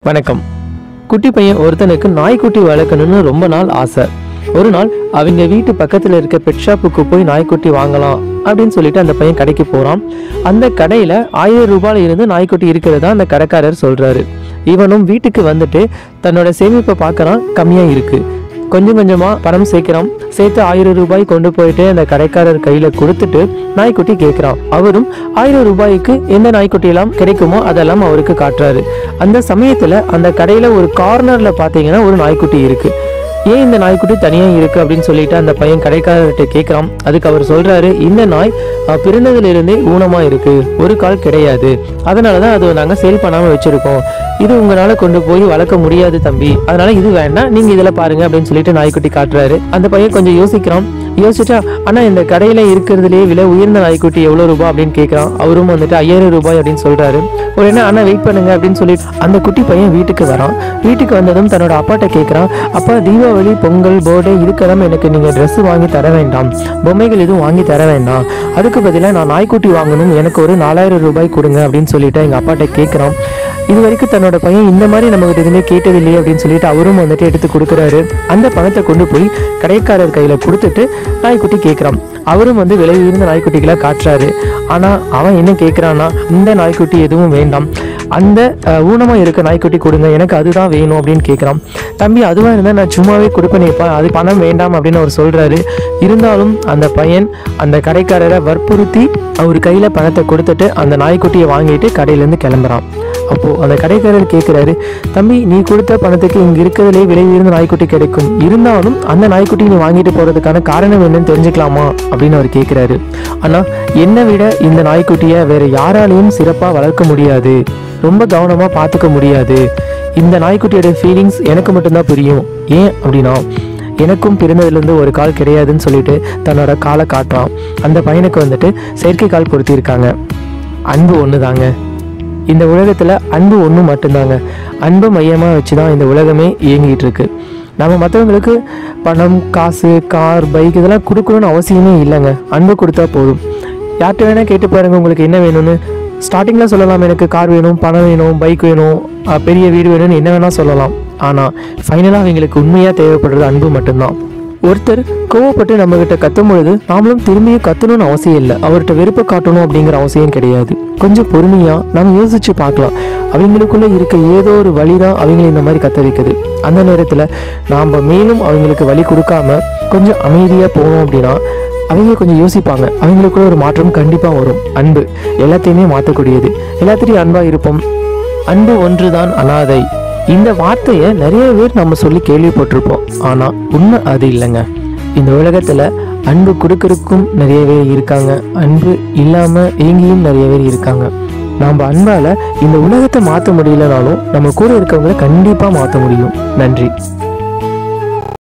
வணக்கம் குட்டி பையன் ஒருத்தனுக்கு நாய்க்குட்டி வளர்க்கணும்னு ரொம்ப நாள் ஆசை ஒரு நாள் அவங்க வீட்டு பக்கத்துல இருக்க பெட் ஷாப்புக்கு போய் நாய்க்குட்டி வாங்கலாம் அப்படின்னு சொல்லிட்டு அந்த பையன் கடைக்கு போறான் அந்த கடையில ஆயிரம் ரூபாயில இருந்து நாய்க்குட்டி இருக்கிறதா அந்த கடைக்காரர் சொல்றாரு இவனும் வீட்டுக்கு வந்துட்டு தன்னோட சேமிப்பை பார்க்கறான் கம்மியா இருக்கு கொஞ்சம் கொஞ்சமா பணம் சேர்க்கிறான் சேர்த்து ஆயிரம் ரூபாய் கொண்டு போயிட்டு அந்த கடைக்காரர் கையில கொடுத்துட்டு நாய்க்குட்டி கேட்கிறான் அவரும் ஆயிரம் ரூபாய்க்கு எந்த நாய்க்குட்டி எல்லாம் கிடைக்குமோ அதெல்லாம் அவருக்கு காட்டுறாரு அந்த சமயத்துல அந்த கடையில ஒரு கார்னர்ல பாத்தீங்கன்னா ஒரு நாய்க்குட்டி இருக்கு ஏன் இந்த நாய்க்குட்டி தனியா இருக்கு அப்படின்னு சொல்லிட்டு அந்த பையன் கடைக்காரர்கிட்ட கேட்கறான் அதுக்கு அவர் சொல்றாரு இந்த நாய் அஹ், பிறந்ததுல இருந்தே ஊனமா இருக்கு ஒரு கால் கிடையாது அதனாலதான் அது நாங்க சேல் பண்ணாம வச்சிருக்கோம் இது உங்களால கொண்டு போய் வளர்க்க முடியாது தம்பி அதனால இது வேண்டாம் நீங்க இதுல பாருங்க அப்படின்னு சொல்லிட்டு நாய்க்குட்டி காட்டுறாரு அந்த பையன் கொஞ்சம் யோசிக்கிறான் யோசிச்சா ஆனா இந்த கடையில இருக்கிறதுலே விலை உயர்ந்த நாய்க்குட்டி எவ்வளவு ரூபாய் அப்படின்னு கேட்கறான் அவரும் வந்துட்டு ஐயாயிரம் ரூபாய் அப்படின்னு சொல்றாரு உடனே அண்ணா வெயிட் பண்ணுங்க அப்படின்னு சொல்லிட்டு அந்த குட்டி பையன் வீட்டுக்கு வரான் வீட்டுக்கு வந்ததும் தன்னோட அப்பாட்ட கேட்கறான் அப்பா தீபாவளி பொங்கல் பர்த்டே இதுக்கெல்லாம் எனக்கு நீங்க Dress வாங்கி தர வேண்டாம் பொம்மைகள் எதுவும் வாங்கி தர வேண்டாம் அதுக்கு பதிலாக நான் நாய்க்குட்டி வாங்கணும் எனக்கு ஒரு நாலாயிரம் ரூபாய் கொடுங்க அப்படின்னு சொல்லிட்டு எங்க அப்பாட்ட கேட்கறான் இது வரைக்கும் தன்னோட பையன் இந்த மாதிரி நம்ம கிட்ட எதுவுமே கேட்டதில்லையே அப்படின்னு சொல்லிட்டு அவரும் வந்துட்டு எடுத்து கொடுக்குறாரு அந்த பணத்தை கொண்டு போய் கடைக்காரர் கையில கொடுத்துட்டு நாய்க்குட்டி கேட்கறான் அவரும் வந்து விலை உயர்ந்த நாய்க்குட்டிகளை காட்டுறாரு ஆனா அவன் என்ன கேட்கறான்னா இந்த நாய்க்குட்டி எதுவும் வேண்டாம் அந்த அஹ், ஊனமா இருக்க நாய்க்குட்டி கொடுங்க எனக்கு அதுதான் வேணும் அப்படின்னு கேட்கறான் தம்பி அதுவா இருந்தா நான் சும்மாவே கொடுப்பேனேப்பா அது பணம் வேண்டாம் அப்படின்னு அவர் சொல்றாரு இருந்தாலும் அந்த பையன் அந்த கடைக்காரரை வற்புறுத்தி அவர் கையில பணத்தை கொடுத்துட்டு அந்த நாய்க்குட்டியை வாங்கிட்டு கடையிலேருந்து கிளம்புறான் அப்போ அந்த கடைக்காரர் கேட்குறாரு தம்பி நீ கொடுத்த பணத்துக்கு இங்க இருக்கிறதுலே விலை உயர்ந்த நாய்க்குட்டி கிடைக்கும் இருந்தாலும் அந்த நாய்க்குட்டி நீ வாங்கிட்டு போறதுக்கான காரணம் என்னன்னு தெரிஞ்சுக்கலாமா அப்படின்னு அவர் கேட்குறாரு ஆனா என்னை விட இந்த நாய்க்குட்டியை வேற யாராலையும் சிறப்பா வளர்க்க முடியாது ரொம்ப கவனமா பார்த்துக்க முடியாது இந்த நாய்க்குட்டியோட ஃபீலிங்ஸ் எனக்கு மட்டும்தான் புரியும் ஏன் அப்படின்னா எனக்கும் பிறந்ததுலேருந்து ஒரு கால் கிடையாதுன்னு சொல்லிட்டு தன்னோட காலை காட்டுறான் அந்த பையனுக்கு வந்துட்டு செயற்கை கால் பொருத்தியிருக்காங்க அன்பு ஒன்று தாங்க இந்த உலகத்தில் அன்பு ஒன்று மட்டும்தாங்க அன்பை மையமாக வச்சு தான் இந்த உலகமே இயங்கிட்டு இருக்கு நம்ம மற்றவங்களுக்கு பணம் காசு கார் பைக் இதெல்லாம் கொடுக்கணும்னு அவசியமே இல்லைங்க அன்பு கொடுத்தா போதும் யார்கிட்ட வேணால் கேட்டு பாருங்க உங்களுக்கு என்ன வேணும்னு ஸ்டார்டிங்கில் சொல்லலாம் எனக்கு கார் வேணும் பணம் வேணும் பைக் வேணும் அஹ் பெரிய வீடு வேணும்னு என்ன வேணால் சொல்லலாம் ஆனால் ஃபைனலாக அவங்களுக்கு உண்மையாக தேவைப்படுறது அன்பு மட்டும்தான் ஒருத்தர் கோவப்பட்டு நம்ம கிட்ட கத்தும் பொழுது நாமளும் திரும்பியும் கத்தணும்னு அவசியம் இல்லை அவர்கிட்ட வெறுப்பை காட்டணும் அப்படிங்கிற அவசியம் கிடையாது கொஞ்சம் பொறுமையா நம்ம யோசிச்சு பார்க்கலாம் அவங்களுக்குள்ள இருக்க ஏதோ ஒரு வழி தான் அவங்களை இந்த மாதிரி கத்த வைக்குது அந்த நேரத்துல நாம மேலும் அவங்களுக்கு வழி கொடுக்காம கொஞ்சம் அமைதியா போனோம் அப்படின்னா அவங்க கொஞ்சம் யோசிப்பாங்க அவங்களுக்குள்ள ஒரு மாற்றம் கண்டிப்பா வரும் அன்பு எல்லாத்தையுமே மாற்றக்கூடியது எல்லாத்திலையும் அன்பா இருப்போம் அன்பு ஒன்றுதான் அனாதை இந்த வார்த்தையை நிறைய பேர் நம்ம சொல்லி கேள்விப்பட்டிருப்போம் ஆனா உண்மை அது இல்லைங்க இந்த உலகத்துல அன்பு கொடுக்கறதுக்கும் நிறைய பேர் இருக்காங்க அன்பு இல்லாம ஏங்கியும் நிறைய பேர் இருக்காங்க நாம் அன்பால இந்த உலகத்தை மாற்ற முடியலனாலும் நம்ம கூட இருக்கவங்களை கண்டிப்பா மாற்ற முடியும் நன்றி